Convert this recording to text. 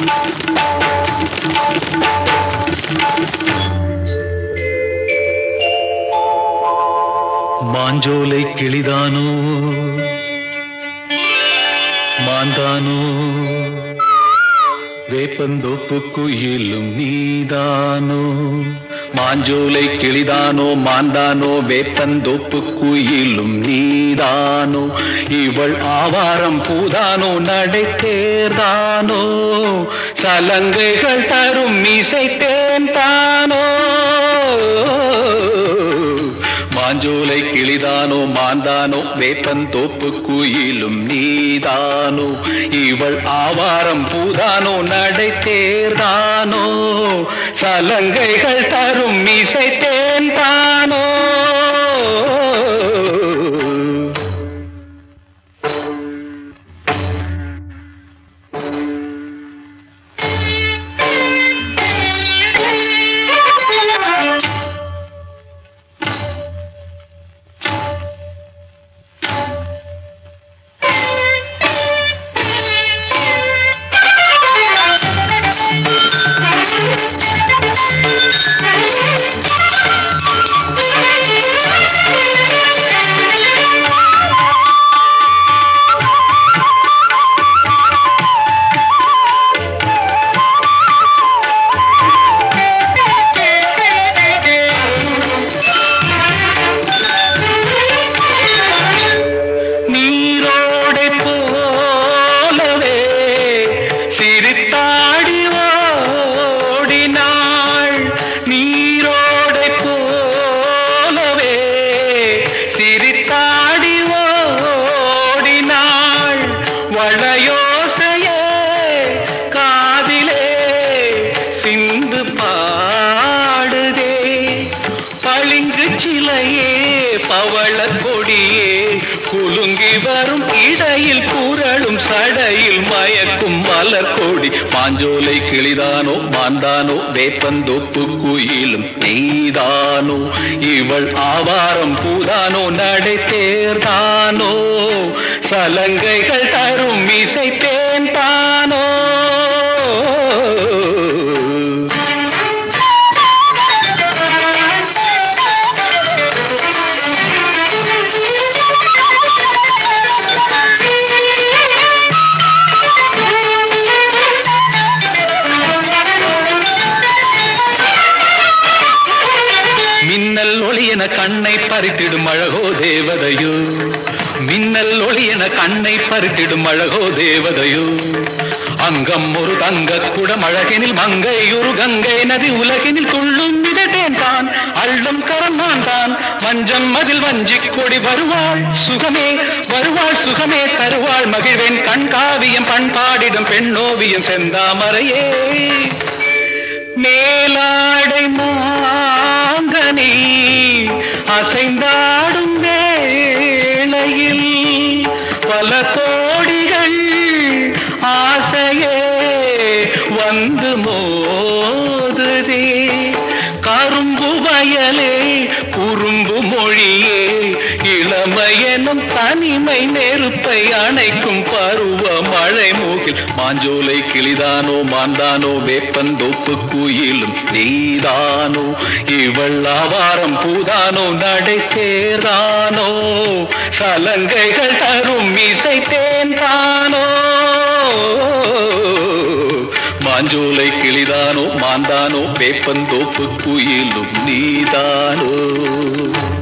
மாஞ்சோலை கிளிதானோ மாந்தானோ வேப்பந்தோப்பு குயிலும் நீதானோ மாஞ்சோலை கிளிதானோ மாந்தானோ வேப்பந்தோப்பு குயிலும் நீதானோ இவள் ஆவாரம் பூதானோ நடை தேர்தானோ சலங்கைகள் தரும் இசை தேன் தானோ மாஞ்சோலை கிளிதானோ மாந்தானோ வேப்பந்தோப்பு குயிலும் நீதானோ இவள் ஆவாரம் பூதானோ நடை தேர்தானோ சலங்கைகள் தரும் இசை தேன் தானோ நீரோடை போலவே சிரித்தாடி ஓடினாள் நீரோடை போலவே சிரித்தாடி ஓடினாள் வளையோசையே காதிலே சிந்து பாடுதே பளிங்கு சிலையே பவள கொடியே குலுங்கி வரும் இடையில் குரலும் சடையில் மயக்கும் மலர் கொடி மாஞ்சோலை கிளிதானோ மாந்தானோ வேப்பந்தோப்பு குயிலும் நீதானோ இவள் ஆவாரம் பூதானோ நடை தேர்தானோ சலங்கைகள் தரும் இசை தேன் தானோ மின்னல் ஒளியென கண்ணை பறித்திடும் அழகோ தேவதையோ மின்னல் ஒளியென கண்ணை பறித்திடும் அழகோ தேவதையோ அங்கம் ஒரு தங்க குடம் அழகினில் மங்கை ஒரு கங்கை நதி உலகினில் துள்ளும் மிதட்டேன் தான் அள்ளும் கரம் நான் தான் மஞ்சம் மதில் வஞ்சிக் கொடி வருவாள் சுகமே வருவாள் சுகமே தருவாள் மகிழ்வேன் கண்காவியம் பண்பாடிடும் பெண்ணோவியம் செந்தாமரையே மேலாடை மாங்கனி அசைந்தாடும் வேளையில் பல கோடிகள் ஆசையே வந்து மோதுதே கரும்பு வயலே குறும்பு மொழியே இளமையெனும் தனிமை நெருப்பை அணைக்கும் பருவ மழை மூகில் மாஞ்சோலை கிளிதானோ மாந்தானோ வேப்பந்தோப்பு குயிலும் நீதானோ இவள் ஆவாரம் பூதானோ நடை தேர்தானோ சலங்கைகள் தரும் இசை தேன் தானோ மாஞ்சோலை கிளிதானோ மாந்தானோ வேப்பந்தோப்பு குயிலும் நீதானோ